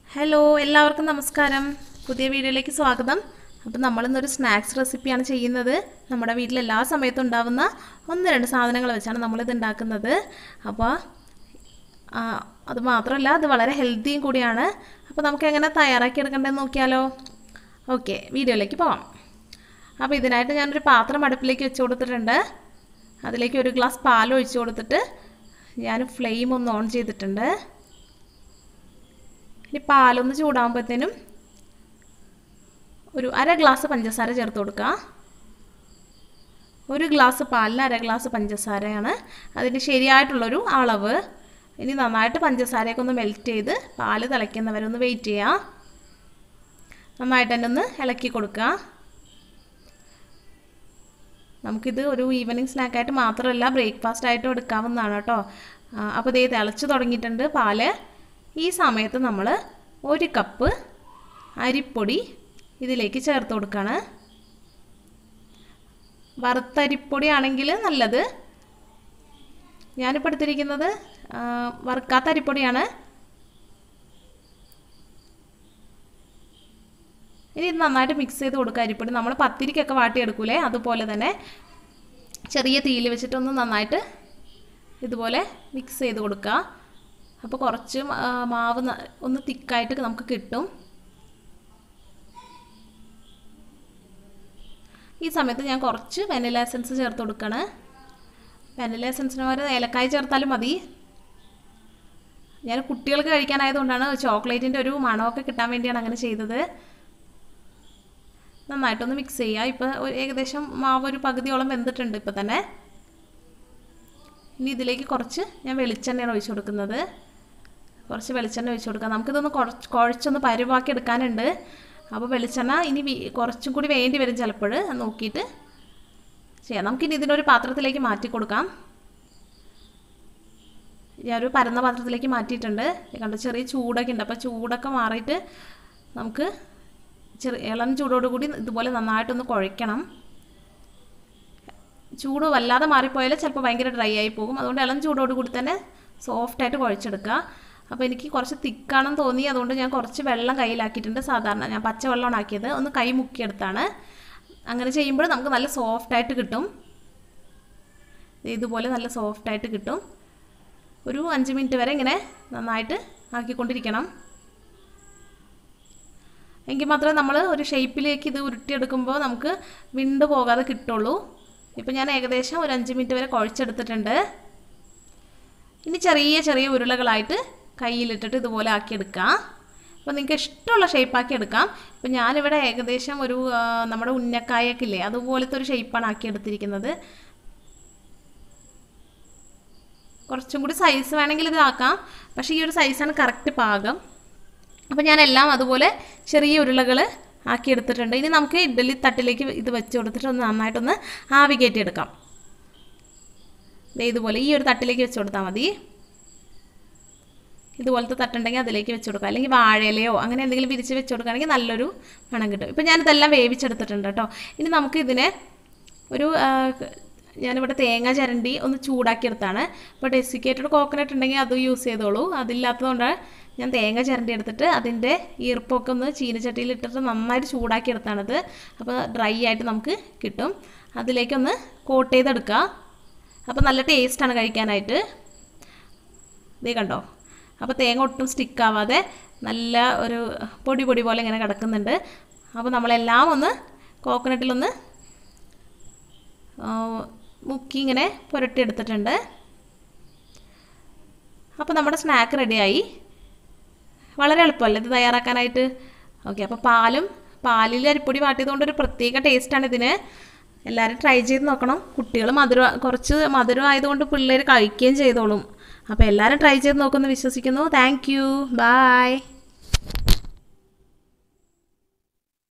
hello എല്ലാവർക്കും നമസ്കാരം പുതിയ വീഡിയോയിലേക്ക് സ്വാഗതം അപ്പം നമ്മളിന്നൊരു സ്നാക്സ് റെസിപ്പിയാണ് ചെയ്യുന്നത് നമ്മുടെ വീട്ടിൽ എല്ലാ സമയത്തും ഉണ്ടാവുന്ന ഒന്ന് രണ്ട് സാധനങ്ങൾ വെച്ചാണ് നമ്മളിത് ഉണ്ടാക്കുന്നത് അപ്പോൾ ആ, അത് മാത്രമല്ല അത് വളരെ ഹെൽത്തിയും കൂടിയാണ് അപ്പോൾ നമുക്ക് എങ്ങനെ തയ്യാറാക്കി എടുക്കേണ്ടതെന്ന് നോക്കിയാലോ ഓക്കെ വീഡിയോയിലേക്ക് പോവാം അപ്പോൾ ഇതിനായിട്ട് ഞാനൊരു പാത്രം അടുപ്പിലേക്ക് വെച്ച് കൊടുത്തിട്ടുണ്ട് അതിലേക്ക് ഒരു ഗ്ലാസ് പാൽ ഒഴിച്ച് കൊടുത്തിട്ട് ഞാൻ ഫ്ലെയിം ഒന്ന് ഓൺ ചെയ്തിട്ടുണ്ട് ഇനി പാലൊന്ന് ചൂടാകുമ്പോഴത്തേനും ഒരു അര ഗ്ലാസ് പഞ്ചസാര ചേർത്ത് കൊടുക്കുക ഒരു ഗ്ലാസ് പാലിന് അര ഗ്ലാസ് പഞ്ചസാരയാണ് അതിൻ്റെ ശരിയായിട്ടുള്ളൊരു അളവ് ഇനി നന്നായിട്ട് പഞ്ചസാരയൊക്കെ ഒന്ന് മെൽറ്റ് ചെയ്ത് പാല് തിളയ്ക്കുന്നവരെ ഒന്ന് വെയിറ്റ് ചെയ്യുക നന്നായിട്ട് തന്നെ ഒന്ന് ഇളക്കി കൊടുക്കുക നമുക്കിത് ഒരു ഈവനിങ് സ്നാക്കായിട്ട് മാത്രമല്ല ബ്രേക്ക്ഫാസ്റ്റ് ആയിട്ടും എടുക്കാവുന്നതാണ് കേട്ടോ അപ്പോൾ ഇതേ തിളച്ച് തുടങ്ങിയിട്ടുണ്ട് പാല് ഈ സമയത്ത് നമ്മൾ ഒരു കപ്പ് അരിപ്പൊടി ഇതിലേക്ക് ചേർത്ത് കൊടുക്കുകയാണ് വറുത്ത അരിപ്പൊടി ആണെങ്കിൽ നല്ലത് ഞാനിപ്പോൾ എടുത്തിരിക്കുന്നത് ആ, വറുക്കാത്ത അരിപ്പൊടിയാണ് ഇനി ഇത് നന്നായിട്ട് മിക്സ് ചെയ്ത് കൊടുക്കുക അരിപ്പൊടി നമ്മൾ പത്തിരിക്കൊക്കെ വാട്ടിയെടുക്കൂലേ അതുപോലെ തന്നെ ചെറിയ തീയിൽ വെച്ചിട്ടൊന്ന് നന്നായിട്ട് ഇതുപോലെ മിക്സ് ചെയ്ത് കൊടുക്കുക അപ്പോൾ കുറച്ച് ആ, മാവ് ന- ഒന്ന് തിക്കായിട്ട് നമുക്ക് കിട്ടും ഈ സമയത്ത് ഞാൻ കുറച്ച് വെനില എസൻസ് ചേർത്ത് കൊടുക്കുകയാണ് വെനില എസൻസിന് പകരം ഏലക്കായ ചേർത്താലും മതി ഞാൻ കുട്ടികൾക്ക് കഴിക്കാനായതുകൊണ്ടാണ് ചോക്ലേറ്റിൻ്റെ ഒരു മണമൊക്കെ കിട്ടാൻ വേണ്ടിയാണ് അങ്ങനെ ചെയ്തത് നന്നായിട്ടൊന്ന് മിക്സ് ചെയ്യുക ഇപ്പോൾ ഏകദേശം മാവ് ഒരു പകുതിയോളം വെന്തിട്ടുണ്ട് ഇപ്പോൾ തന്നെ ഇനി ഇതിലേക്ക് കുറച്ച് ഞാൻ വെളിച്ചെണ്ണയാണ് ഒഴിച്ചു കൊടുക്കുന്നത് കുറച്ച് വെളിച്ചെണ്ണ ഒഴിച്ചു കൊടുക്കാം നമുക്കിതൊന്ന് കുറച്ച് കുഴച്ചൊന്ന് പരുവാക്കി എടുക്കാനുണ്ട് അപ്പോൾ വെളിച്ചെണ്ണ ഇനി വി- കുറച്ചും കൂടി വേണ്ടി വരും ചിലപ്പോൾ നോക്കിയിട്ട് ചെയ്യാം നമുക്കിനി ഇതിനൊരു പാത്രത്തിലേക്ക് മാറ്റി കൊടുക്കാം ഞാനൊരു പരന്ന പാത്രത്തിലേക്ക് മാറ്റിയിട്ടുണ്ട് ഇത് കണ്ടോ ചെറിയ ചൂടൊക്കെ ഉണ്ട് അപ്പോൾ ചൂടൊക്കെ മാറിയിട്ട് നമുക്ക് ചെറിയ ഇളം ചൂടോടുകൂടി ഇതുപോലെ നന്നായിട്ടൊന്ന് കുഴയ്ക്കണം ചൂട് വല്ലാതെ മാറിപ്പോയാൽ ചിലപ്പോൾ ഭയങ്കര ഡ്രൈ ആയി പോകും അതുകൊണ്ട് ഇളം ചൂടോടുകൂടി തന്നെ സോഫ്റ്റായിട്ട് കുഴച്ചെടുക്കുക അപ്പോൾ എനിക്ക് കുറച്ച് തിക്കാണെന്ന് തോന്നി അതുകൊണ്ട് ഞാൻ കുറച്ച് വെള്ളം കയ്യിലാക്കിയിട്ടുണ്ട് സാധാരണ ഞാൻ പച്ചവെള്ളമാണ് ആക്കിയത് ഒന്ന് കൈ മുക്കിയെടുത്താണ് അങ്ങനെ ചെയ്യുമ്പോൾ നമുക്ക് നല്ല സോഫ്റ്റായിട്ട് കിട്ടും ദേ ഇതുപോലെ നല്ല സോഫ്റ്റായിട്ട് കിട്ടും ഒരു അഞ്ച് മിനിറ്റ് വരെ ഇങ്ങനെ നന്നായിട്ട് ആക്കിക്കൊണ്ടിരിക്കണം എങ്കിൽ മാത്രമേ നമ്മൾ ഒരു ഷേപ്പിലേക്ക് ഇത് ഉരുട്ടിയെടുക്കുമ്പോൾ നമുക്ക് വിണ്ടു പോകാതെ കിട്ടുള്ളൂ ഇപ്പം ഞാൻ ഏകദേശം ഒരു അഞ്ച് മിനിറ്റ് വരെ കുഴച്ചെടുത്തിട്ടുണ്ട് ഇനി ചെറിയ ചെറിയ ഉരുളകളായിട്ട് കയ്യിലിട്ടിട്ട് ഇതുപോലെ ആക്കിയെടുക്കാം അപ്പോൾ നിങ്ങൾക്ക് ഇഷ്ടമുള്ള ഷേപ്പാക്കി എടുക്കാം ഇപ്പം ഞാനിവിടെ ഏകദേശം ഒരു ആ, നമ്മുടെ ഉന്നക്കായൊക്കെ ഇല്ലേ അതുപോലത്തെ ഒരു ഷേപ്പാണ് ആക്കിയെടുത്തിരിക്കുന്നത് കുറച്ചും കൂടി സൈസ് വേണമെങ്കിൽ ഇതാക്കാം പക്ഷേ ഈ ഒരു സൈസാണ് കറക്റ്റ് പാകം അപ്പോൾ ഞാൻ എല്ലാം അതുപോലെ ചെറിയ ഉരുളകൾ ആക്കി എടുത്തിട്ടുണ്ട് ഇനി നമുക്ക് ഇഡ്ഡലി തട്ടിലേക്ക് ഇത് വെച്ച് കൊടുത്തിട്ട് ഒന്ന് നന്നായിട്ടൊന്ന് ആവി കയറ്റിയെടുക്കാം ദേ ഇതുപോലെ ഈ ഒരു തട്ടിലേക്ക് വെച്ച് കൊടുത്താൽ മതി ഇതുപോലത്തെ തട്ടുണ്ടെങ്കിൽ അതിലേക്ക് വെച്ച് കൊടുക്കുക അല്ലെങ്കിൽ വാഴയിലയോ അങ്ങനെ എന്തെങ്കിലും വിരിച്ച് വെച്ച് കൊടുക്കുകയാണെങ്കിൽ നല്ലൊരു മണം കിട്ടും ഇപ്പം ഞാനിതെല്ലാം വേവിച്ചെടുത്തിട്ടുണ്ട് കേട്ടോ ഇനി നമുക്ക് ഇതിനെ ഒരു ആ, ഞാനിവിടെ തേങ്ങ ചിരണ്ടി ഒന്ന് ചൂടാക്കിയെടുത്താണ് ഇപ്പോൾ ഡെസിക്കേറ്റഡ് കോക്കനട്ട് ഉണ്ടെങ്കിൽ അത് യൂസ് ചെയ്തോളൂ അതില്ലാത്തതുകൊണ്ട് ഞാൻ തേങ്ങ ചിരണ്ടി എടുത്തിട്ട് അതിൻ്റെ ഈർപ്പമൊക്കെ ഒന്ന് ചീനച്ചട്ടിയിൽ ഇട്ടിട്ട് നന്നായിട്ട് ചൂടാക്കിയെടുത്താണിത് അപ്പോൾ ഡ്രൈ ആയിട്ട് നമുക്ക് കിട്ടും അതിലേക്കൊന്ന് കോട്ട് ചെയ്തെടുക്കുക അപ്പോൾ നല്ല ടേസ്റ്റാണ് കഴിക്കാനായിട്ട് ഇതേ കണ്ടോ അപ്പോൾ തേങ്ങ ഒട്ടും സ്റ്റിക്ക് ആവാതെ നല്ല ഒരു പൊടി പൊടി പോലെ ഇങ്ങനെ കിടക്കുന്നുണ്ട് അപ്പോൾ നമ്മളെല്ലാം ഒന്ന് കോക്കനട്ടിലൊന്ന് ആ, മുക്കി ഇങ്ങനെ പുരട്ടിയെടുത്തിട്ടുണ്ട് അപ്പോൾ നമ്മുടെ സ്നാക്ക് റെഡിയായി വളരെ എളുപ്പമല്ലേ ഇത് തയ്യാറാക്കാനായിട്ട് ഓക്കെ അപ്പോൾ പാലും പാലിൽ അരിപ്പൊടി വാട്ടിയതുകൊണ്ട് ഒരു പ്രത്യേക ടേസ്റ്റാണ് ഇതിന് എല്ലാവരും ട്രൈ ചെയ്ത് നോക്കണം കുട്ടികൾ മധുരം കുറച്ച് മധുരം ആയതുകൊണ്ട് പിള്ളേർ കഴിക്കുകയും ചെയ്തോളും അപ്പോൾ എല്ലാവരും ട്രൈ ചെയ്ത് നോക്കുമെന്ന് വിശ്വസിക്കുന്നു താങ്ക് യു ബായ്